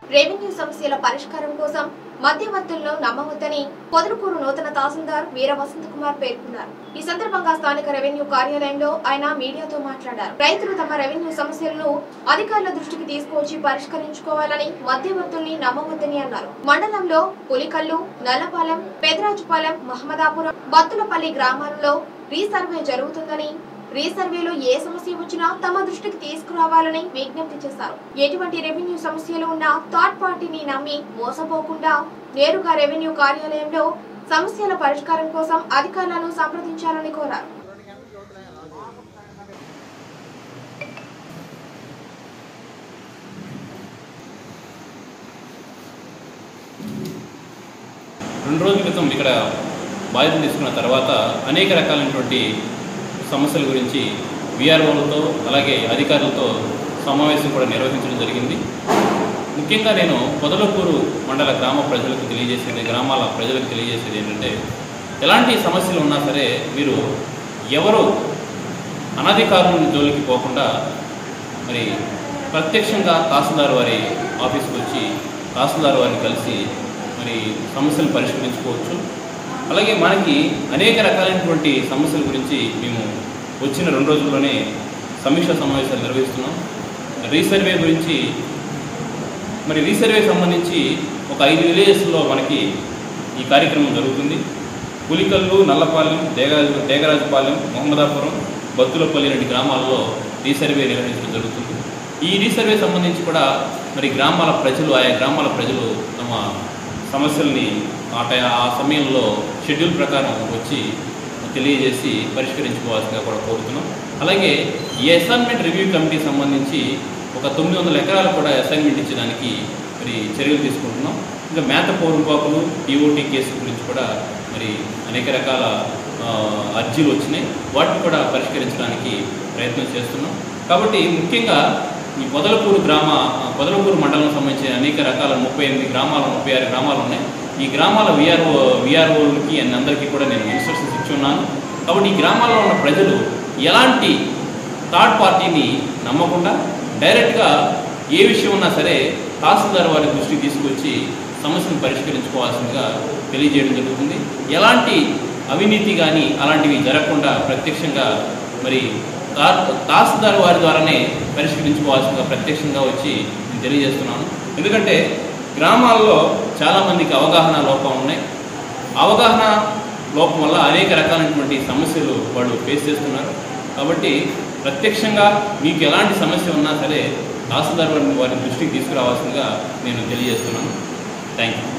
revenue సమస్యల పరిష్కారం కోసం మధ్యవర్తులను నమ్మవద్దని పొదలకూరు నూతన తహసీల్దార్ వీర వసంత కుమార్ పేర్కొన్నారు ఈ సందర్భంగా స్థానిక రెవెన్యూ కార్యాలయంలో ఆయన మీడియాతో మాట్లాడారు రైతులు తమ రెవెన్యూ సమస్యలను అధికారుల దృష్టికి తీసుకువచ్చి పరిష్కరించుకోవాలని మధ్యవర్తుల్ని నమ్మవద్దని అన్నారు మండలంలో పులికల్లు నల్లపాలెం పెదరాజుపాలెం మహమ్మదాపురం బత్తులపల్లి గ్రామాలలో రీసర్వే జరుగుతుందని రీసర్వేలో ఏ సమస్య వచ్చినా తమ దృష్టికి తీసుకురావాలని విజ్ఞప్తి చేశారు ఎటువంటి రెవెన్యూ సమస్యలు ఉన్నా థర్డ్ పార్టీని నమ్మి మోసపోకుండా నేరుగా రెవెన్యూ కార్యాలయంలో సమస్యల పరిష్కారం కోసం అధికారులను సంప్రదించాలని కోరారు రెండు రోజుల క్రితం ఇక్కడ బాధ్యత తీసుకున్న తర్వాత అనేక రకాలైనటువంటి సమస్యల గురించి విఆర్ఓలతో అలాగే అధికారులతో సమావేశం కూడా నిర్వహించడం జరిగింది ముఖ్యంగా నేను పొదలకూరు మండల గ్రామ ప్రజలకు తెలియజేసేది గ్రామాల ప్రజలకు తెలియజేసేది ఏంటంటే ఎలాంటి సమస్యలు ఉన్నా సరే మీరు ఎవరు అనధికారుల జోలికి పోకుండా మరి ప్రత్యక్షంగా తహసీల్దార్ వారి ఆఫీస్కి వచ్చి తహసీల్దార్ వారిని కలిసి మరి సమస్యలు పరిష్కరించుకోవచ్చు అలాగే మనకి అనేక రకాలైనటువంటి సమస్యల గురించి మేము వచ్చిన రెండు రోజుల్లోనే సమీక్షా సమావేశాలు నిర్వహిస్తున్నాం రీసర్వే గురించి మరి రీసర్వే సంబంధించి ఒక ఐదు విలేజెస్లో మనకి ఈ కార్యక్రమం జరుగుతుంది పులికల్లు నల్లపాలెం దేగరాజు దేగరాజుపాలెం మొహమ్మదాపురం బత్తులపల్లి లాంటి గ్రామాల్లో రీసర్వే నిర్వహించడం జరుగుతుంది ఈ రీసర్వే సంబంధించి కూడా మరి గ్రామాల ప్రజలు ఆయా గ్రామాల ప్రజలు తమ సమస్యల్ని ఆ టై ఆ సమయంలో షెడ్యూల్ ప్రకారం వచ్చి తెలియజేసి పరిష్కరించుకోవాల్సిందిగా కూడా కోరుతున్నాం అలాగే ఈ అసైన్మెంట్ రివ్యూ కమిటీ సంబంధించి ఒక తొమ్మిది వందల ఎకరాలు కూడా అసైన్మెంట్ ఇచ్చడానికి మరి చర్యలు తీసుకుంటున్నాం ఇంకా మేత పౌరుపాకులు టీఓటీ కేసు గురించి కూడా మరి అనేక రకాల ఆ, అర్జీలు వచ్చినాయి వాటిని కూడా పరిష్కరించడానికి ప్రయత్నం చేస్తున్నాం కాబట్టి ముఖ్యంగా ఈ పొదలకూరు గ్రామ పొదలకూరు మండలం సంబంధించిన అనేక రకాల ముప్పై ఎనిమిది గ్రామాలు ముప్పై ఆరు గ్రామాలు ఉన్నాయి ఈ గ్రామాల విఆర్ఓ విఆర్ఓలకి అండ్ అందరికీ కూడా నేను ఇన్స్ట్రక్షన్స్ ఇచ్చి ఉన్నాను కాబట్టి ఈ గ్రామాల్లో ఉన్న ప్రజలు ఎలాంటి థర్డ్ పార్టీని నమ్మకుండా డైరెక్ట్గా ఏ విషయం ఉన్నా సరే తహసీల్దార్ వారి దృష్టికి తీసుకొచ్చి సమస్యను పరిష్కరించుకోవాల్సిందిగా తెలియజేయడం జరుగుతుంది ఎలాంటి అవినీతి కానీ అలాంటివి జరగకుండా ప్రత్యక్షంగా మరి తా- తహసీల్దార్ వారి ద్వారానే పరిష్కరించుకోవాల్సిందిగా ప్రత్యక్షంగా వచ్చి నేను తెలియజేస్తున్నాను ఎందుకంటే గ్రామాల్లో చాలామందికి అవగాహన లోపం ఉన్నాయి అవగాహన లోపం వల్ల అనేక రకాలైనటువంటి సమస్యలు వాళ్ళు ఫేస్ చేస్తున్నారు కాబట్టి ప్రత్యక్షంగా మీకు ఎలాంటి సమస్య ఉన్నా సరే తహసీల్దార్ వారిని వారి దృష్టికి తీసుకురావాల్సిందిగా నేను తెలియజేస్తున్నాను థ్యాంక్ యూ